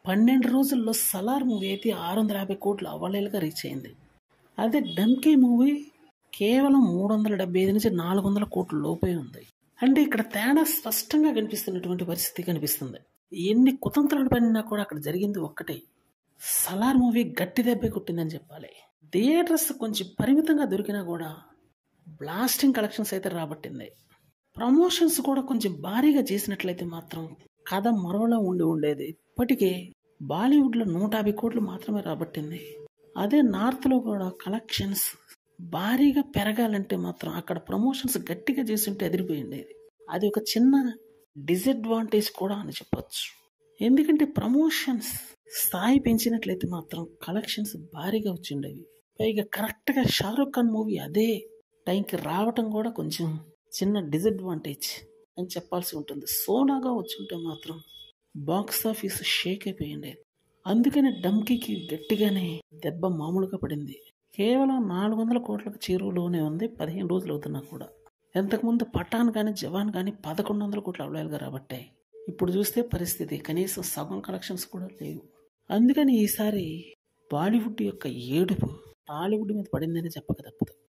పన్నెండు రోజుల్లో సలార్ మూవీ అయితే ఆరు వందల యాభై కోట్లు అవలేలుగా రీచ్ అయింది అదే డంకీ మూవీ కేవలం మూడు వందల డెబ్బై ఐదు నుంచి నాలుగు వందల కోట్ల లోపే ఉంది అంటే ఇక్కడ తేడా స్పష్టంగా కనిపిస్తున్నటువంటి పరిస్థితి కనిపిస్తుంది ఎన్ని కుతంత్రాలు పడినా కూడా అక్కడ జరిగింది ఒక్కటే సలార్ మూవీ గట్టి దెబ్బే కొట్టిందని చెప్పాలి థియేటర్స్ కొంచెం పరిమితంగా దొరికినా కూడా బ్లాస్టింగ్ కలెక్షన్స్ అయితే రాబట్టింది ప్రమోషన్స్ కూడా కొంచెం భారీగా చేసినట్లయితే మాత్రం కథ మరోలా ఉండి ఉండేది ఇప్పటికే బాలీవుడ్లో నూట యాభై కోట్లు మాత్రమే రాబట్టింది అదే నార్త్లో కూడా కలెక్షన్స్ భారీగా పెరగాలంటే మాత్రం అక్కడ ప్రమోషన్స్ గట్టిగా చేస్తుంటే ఎదిరిపోయింది అది ఒక చిన్న డిసడ్వాంటేజ్ కూడా అని చెప్పొచ్చు ఎందుకంటే ప్రమోషన్స్ స్థాయి పెంచినట్లయితే మాత్రం కలెక్షన్స్ భారీగా వచ్చిండేవి పైగా కరెక్ట్గా షారుఖ్ ఖాన్ మూవీ అదే టైంకి రావటం కూడా కొంచెం చిన్న డిసడ్వాంటేజ్ అని చెప్పాల్సి ఉంటుంది సోనాగా వచ్చుంటే మాత్రం బాక్స్ ఆఫీస్ షేక్ అయిపోయింది అందుకని డంకీకి గట్టిగానే దెబ్బ మామూలుగా పడింది కేవలం నాలుగు వందల కోట్లకు చేరువలోనే ఉంది పదిహేను రోజులు అవుతున్నా కూడా ఎంతకుముందు పఠాన్ కానీ జవాన్ కానీ పదకొండు వందల కోట్లు అవలేలుగా రాబట్టాయి ఇప్పుడు చూస్తే పరిస్థితి కనీసం సగం కలెక్షన్స్ కూడా లేవు అందుకని ఈసారి బాలీవుడ్ యొక్క ఏడుపు టాలీవుడ్ మీద పడిందని చెప్పక తప్పదు